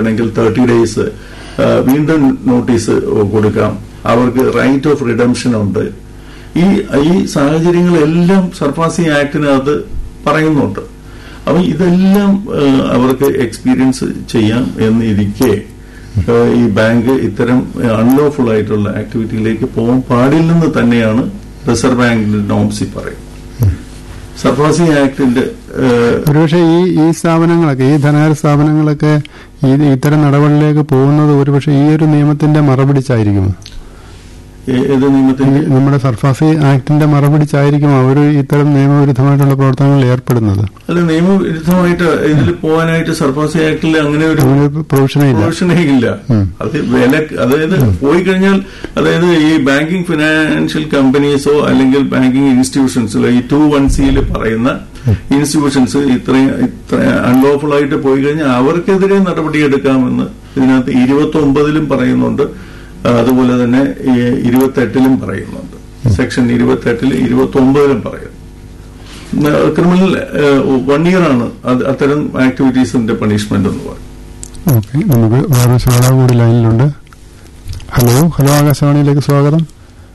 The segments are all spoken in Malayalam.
ആണെങ്കിൽ തേർട്ടി ഡേയ്സ് വീണ്ടും നോട്ടീസ് കൊടുക്കാം അവർക്ക് റൈറ്റ് ഓഫ് റിഡംഷൻ ഉണ്ട് ഈ ഈ സാഹചര്യങ്ങളെല്ലാം സർഫാസി ആക്ടിനകത്ത് പറയുന്നുണ്ട് അപ്പൊ ഇതെല്ലാം ഏഹ്, അവർക്ക് എക്സ്പീരിയൻസ് ചെയ്യാം എന്നിരിക്കെ ഏഹ്, ഈ ബാങ്ക് ഇത്തരം അൺലോഫുൾ ആയിട്ടുള്ള ആക്ടിവിറ്റിയിലേക്ക് പോകാൻ പാടില്ലെന്ന് തന്നെയാണ് റിസർവ് ബാങ്കിന്റെ നോംസി പറയുന്നത് സർഫാസി ആക്ടിന്റെ ഏഹ്, ഒരുപക്ഷെ ഈ ഈ സ്ഥാപനങ്ങളൊക്കെ ഈ ധനകാര്യ സ്ഥാപനങ്ങളൊക്കെ ഈ ഇത്തരം നടപടിയിലേക്ക് പോകുന്നത് ഒരുപക്ഷെ ഈ ഒരു നിയമത്തിന്റെ മറപിടിച്ചായിരിക്കുമോ ഏ- ഏത് ഈ നിയമത്തിന്റെ നമ്മുടെ സർഫാസി ആക്ടിന്റെ മറപിടിച്ചായിരിക്കും അവർ ഇത്തരം നിയമവിരുദ്ധമായിട്ടുള്ള പ്രവർത്തനങ്ങളിൽ ഏർപ്പെടുന്നത് അല്ല നിയമവിരുദ്ധമായിട്ട് ഇതിൽ പോകാനായിട്ട് സർഫാസി ആക്ടിൽ അങ്ങനെ ഒരു അങ്ങനെ ഒരു പ്രൊവിഷനേ ഇല്ല പ്രൊവിഷനേ ഇല്ല ഉം. അത് വില അതായത് പോയി കഴിഞ്ഞാൽ അതായത് ഈ ബാങ്കിങ് ഫിനാൻഷ്യൽ കമ്പനീസോ അല്ലെങ്കിൽ ബാങ്കിങ് ഇൻസ്റ്റിറ്റ്യൂഷൻസിലോ ഈ ടു വൺ സിയിൽ പറയുന്ന ഇൻസ്റ്റിറ്റ്യൂഷൻസ് ഇത്രയും ഇത്ര അൺലോഫുൾ ആയിട്ട് പോയി കഴിഞ്ഞാൽ അവർക്കെതിരെ നടപടിയെടുക്കാമെന്ന് ഇതിനകത്ത് ഇരുപത്തി ഒമ്പതിലും പറയുന്നുണ്ട് അതുപോലെ തന്നെ ഈ ഇരുപത്തെട്ടിലും പറയുന്നുണ്ട് സെക്ഷൻ ഇരുപത്തെട്ടിൽ ഇരുപത്തി ഒമ്പതിലും പറയുന്നു ക്രിമിനൽ വൺ ഇയർ ആണ് അത് അത്തരം ആക്ടിവിറ്റീസിന്റെ പണിഷ്മെന്റ് എന്ന് പറയുന്നത് ഓക്കെ നമുക്ക് വേറെ ശ്രോതാവ് കൂടി ലൈനിലുണ്ട് ഹലോ ഹലോ ആകാശവാണിയിലേക്ക് സ്വാഗതം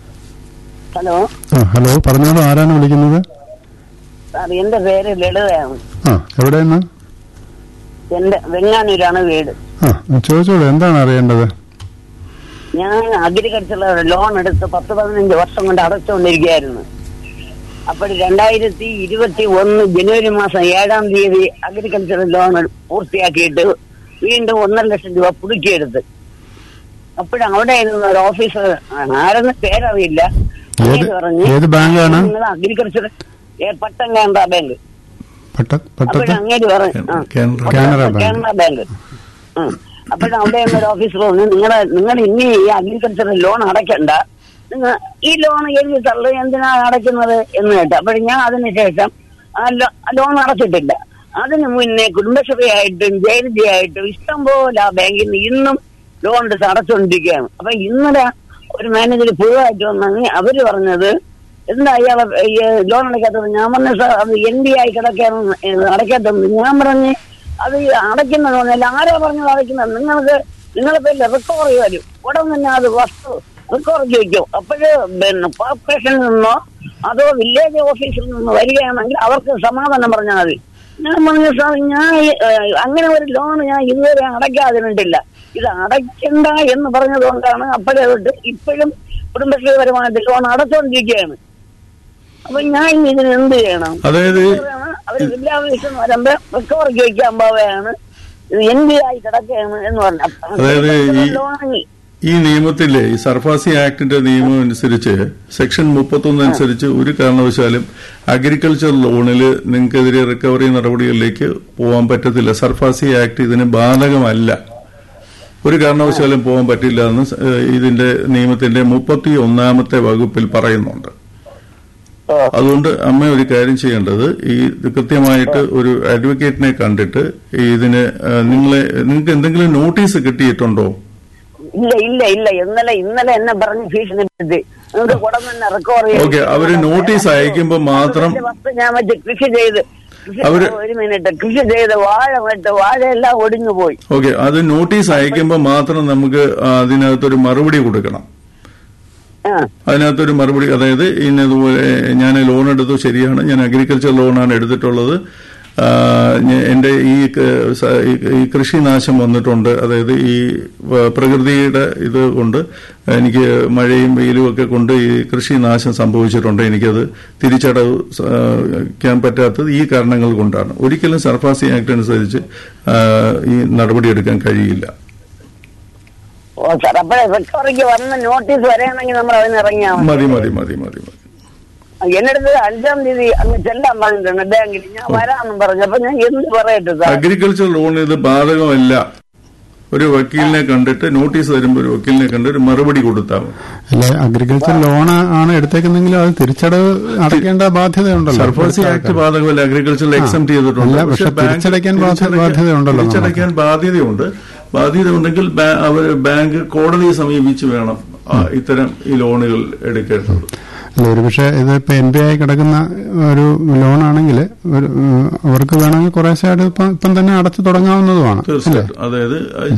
ഹലോ ആ ഹലോ പറഞ്ഞോളൂ ആരാണ് വിളിക്കുന്നത് സാർ എന്റെ പേര് ലളിതയാണ് ആ എവിടെയെന്ന് എന്റെ വെങ്ങാനൂരാണ് വീട് ആ ചോദിച്ചോളൂ എന്താണ് അറിയേണ്ടത് ഞാൻ അഗ്രികൾച്ചർ ലോൺ എടുത്ത് പത്ത് പതിനഞ്ച് വർഷം കൊണ്ട് അടച്ചുകൊണ്ടിരിക്കുകയായിരുന്നു അപ്പോൾ രണ്ടായിരത്തി ഇരുപത്തി ഒന്ന് ജനുവരി മാസം ഏഴാം തീയതി അഗ്രികൾച്ചർ ലോൺ പൂർത്തിയാക്കിയിട്ട് വീണ്ടും ഒന്നര ലക്ഷം രൂപ പുതുക്കിയെടുത്ത് അപ്പോഴും അവിടെ ഇരുന്ന ഒരു ഓഫീസർ ആരെന്ന് പേരറിയില്ല ഏത് അങ്ങേര് പറഞ്ഞു, ഏത് ബാങ്കാണ് നിങ്ങൾ അഗ്രികൾച്ചർ ഏ, പട്ടം കാനറ ബാങ്ക് പട്ട അപ്പോഴും പട്ടത്ത് അങ്ങേര് പറഞ്ഞു ആ, കാനറ- കാനറ ബാങ്ക്. കാനറ ബാങ്ക് അപ്പോഴും അവിടെ ഒരു ഓഫീസർ പറഞ്ഞു നിങ്ങളെ നിങ്ങൾ ഇനി ഈ അഗ്രികൾച്ചർ ലോൺ അടയ്ക്കണ്ട നിങ്ങൾ ഈ ലോൺ എഴുതി തള്ളു എന്തിനാ അടയ്ക്കുന്നത് എന്ന് കേട്ടു അപ്പോഴും ഞാൻ അതിനുശേഷം ആ ലോ- ലോൺ അടച്ചിട്ടില്ല അതിന് മുന്നേ കുടുംബശ്രീ ആയിട്ടും ജയനിധി ആയിട്ടും ഇഷ്ടം പോലെ ആ ബാങ്കിൽ നിന്ന് ഇന്നും ലോൺ എടുത്ത് അടച്ചുകൊണ്ടിരിക്കുകയാണ് അപ്പൊ ഇന്നലെ ഒരു മാനേജർ പുതുതായിട്ട് വന്നെങ്കിൽ അവര് പറഞ്ഞത് എന്താ ഇയാളെ ഈ ലോൺ അടയ്ക്കാത്തത് ഞാൻ പറഞ്ഞ സാർ അത് എൻ ഡി ആയി കിടക്കാണ് അടയ്ക്കാത്തത് ഞാൻ പറഞ്ഞ് അത് ഈ അടയ്ക്കുന്നത് പറഞ്ഞാൽ ആരാ പറഞ്ഞത് അടയ്ക്കുന്നത് നിങ്ങൾക്ക് നിങ്ങളെ പേരിൽ റിക്കവറി വരും ഉടൻ തന്നെ അത് വസ്തു റിക്കവർ ചോദിക്കും അപ്പോഴ് പിന്നെ കോർപ്പറേഷനിൽ നിന്നോ അതോ വില്ലേജ് ഓഫീസിൽ നിന്നോ വരികയാണെങ്കിൽ അവർക്ക് സമാധാനം പറഞ്ഞാൽ മതി ഞാൻ പറഞ്ഞു സാർ ഞാൻ ഈ, ഏഹ്, അങ്ങനെ ഒരു ലോൺ ഞാൻ ഇതുവരെ അടയ്ക്കാതിരുന്നിട്ടില്ല ഇത് അടയ്ക്കണ്ട എന്ന് പറഞ്ഞതുകൊണ്ടാണ് അപ്പോഴേ തൊട്ട് ഇപ്പോഴും കുടുംബശ്രീപരമായിട്ട് ലോൺ അടച്ചുകൊണ്ടിരിക്കുകയാണ് അപ്പൊ ഞാൻ ഇനി ഇതിന് എന്ത് ചെയ്യണം അതായത് അവര് ജില്ലാ ഓഫീസിൽ നിന്ന് വരുമ്പോ റിക്കവർ ചോദിക്കാൻ പോവുകയാണ് ഇത് എൻ ബി ആയി കിടക്കുകയാണ് എന്ന് പറഞ്ഞു അപ്പൊ അതായത് ഈ- ലോൺ ഈ നിയമത്തിലെ ഈ സർഫാസി ആക്ടിന്റെ നിയമം അനുസരിച്ച് സെക്ഷൻ മുപ്പത്തൊന്ന് അനുസരിച്ച് ഒരു കാരണവശാലും അഗ്രികൾച്ചർ ലോണിൽ നിങ്ങൾക്കെതിരെ റിക്കവറി നടപടികളിലേക്ക് പോകാൻ പറ്റത്തില്ല സർഫാസി ആക്ട് ഇതിന് ബാധകമല്ല ഒരു കാരണവശാലും പോകാൻ പറ്റില്ല എന്ന് സ- ഏഹ് ഇതിന്റെ നിയമത്തിന്റെ മുപ്പത്തി ഒന്നാമത്തെ വകുപ്പിൽ പറയുന്നുണ്ട് അതുകൊണ്ട് അമ്മ ഒരു കാര്യം ചെയ്യേണ്ടത് ഈ ഇത് കൃത്യമായിട്ട് ഒരു അഡ്വക്കേറ്റിനെ കണ്ടിട്ട് ഈ ഇതിന് ഏഹ് നിങ്ങളെ നിങ്ങൾക്ക് എന്തെങ്കിലും നോട്ടീസ് കിട്ടിയിട്ടുണ്ടോ ഇല്ല ഇല്ല ഇല്ല ഇന്നലെ ഇന്നലെ എന്നെ പറഞ്ഞ് ഭീഷണിപ്പെടുത്തി നിങ്ങൾക്ക് ഉടൻ തന്നെ റിക്കവർ ഓക്കെ അവര് നോട്ടീസ് അയക്കുമ്പോൾ മാത്രം വസ്തു ഞാൻ വെച്ച് കൃഷി ചെയ്ത് കൃഷി- അവര്- ഒരു മിനിറ്റ് കൃഷി ചെയ്ത് വാഴ നട്ട് വാഴയെല്ലാം ഒടിഞ്ഞു പോയി ഓക്കെ അത് നോട്ടീസ് അയക്കുമ്പോൾ മാത്രം നമുക്ക് ആ, അതിനകത്തൊരു മറുപടി കൊടുക്കണം ആ അതിനകത്തൊരു മറുപടി അതായത് ഇന്നതുപോലെ ഞാൻ ലോൺ എടുത്തു ശരിയാണ് ഞാൻ അഗ്രികൾച്ചർ ലോണാണ് എടുത്തിട്ടുള്ളത് ആ, ഞ- എന്റെ ഈ ക- സ- ഈ- ഈ കൃഷി നാശം വന്നിട്ടുണ്ട് അതായത് ഈ വ- പ്രകൃതിയുടെ ഇത് കൊണ്ട് എനിക്ക് മഴയും വെയിലും ഒക്കെ കൊണ്ട് ഈ കൃഷി നാശം സംഭവിച്ചിട്ടുണ്ട് എനിക്കത് തിരിച്ചടക്കാൻ പറ്റാത്തത് ഈ കാരണങ്ങൾ കൊണ്ടാണ് ഒരിക്കലും സർഫാസി ആക്ട് അനുസരിച്ച് ആ, ഈ നടപടിയെടുക്കാൻ കഴിയില്ല ഓ സാർ അപ്പോഴേ റിക്കവറിക്ക് വന്ന നോട്ടീസ് വരെയാണെങ്കിൽ നമ്മൾ അതിന് ഇറങ്ങിയാൽ മതി മതി മതി മതി മതി എന്നടുത്ത് അഞ്ചാം തീയതി അങ്ങ് ചെല്ലാൻ പറഞ്ഞിട്ടുണ്ട് ബാങ്കിൽ ഞാൻ വരാമെന്നും പറഞ്ഞു അപ്പൊ ഞാൻ എന്ത് പറയട്ടെ സാർ അഗ്രികൾച്ചർ ലോൺ ഇത് ബാധകമല്ല ഒരു വക്കീലിനെ കണ്ടിട്ട് നോട്ടീസ് തരുമ്പോൾ ഒരു വക്കീലിനെ കണ്ട് ഒരു മറുപടി കൊടുത്താൽ മതി അല്ലെ അഗ്രികൾച്ചർ ലോൺ ആണ് എടുത്തേക്കുന്നെങ്കിലും അത് തിരിച്ചടവ് അടയ്ക്കേണ്ട ബാധ്യതയുണ്ടല്ലോ സർഫാസി ആക്ട് ബാധകമല്ല അഗ്രികൾച്ചറിൽ എക്സം ചെയ്തിട്ടുണ്ട് അല്ല, പക്ഷെ ബാങ്ക് തിരിച്ചടയ്ക്കാൻ ബാധ്യ- തിരിച്ചടയ്ക്കാൻ- ബാധ്യതയുണ്ടല്ലോ നമുക്ക്. തിരിച്ചടയ്ക്കാൻ ബാധ്യതയുണ്ട് ബാധ്യത ഉണ്ടെങ്കിൽ ബാ- അവർ ബാങ്ക് കോടതിയെ സമീപിച്ച് വേണം ആ, ഇത്തരം ഈ ലോണുകൾ എടുക്കേണ്ടത് അല്ല ഒരുപക്ഷെ ഇതിപ്പോ എൻ ബി ആയി കിടക്കുന്ന ഒരു ലോണാണെങ്കിൽ ഒരു ഉം, അവർക്ക് വേണമെങ്കിൽ കുറേശ്ശെ ഇപ്പം ഇപ്പം തന്നെ അടച്ചു തുടങ്ങാവുന്നതുമാണ് അല്ലേ തീർച്ചയായിട്ടും അതായത്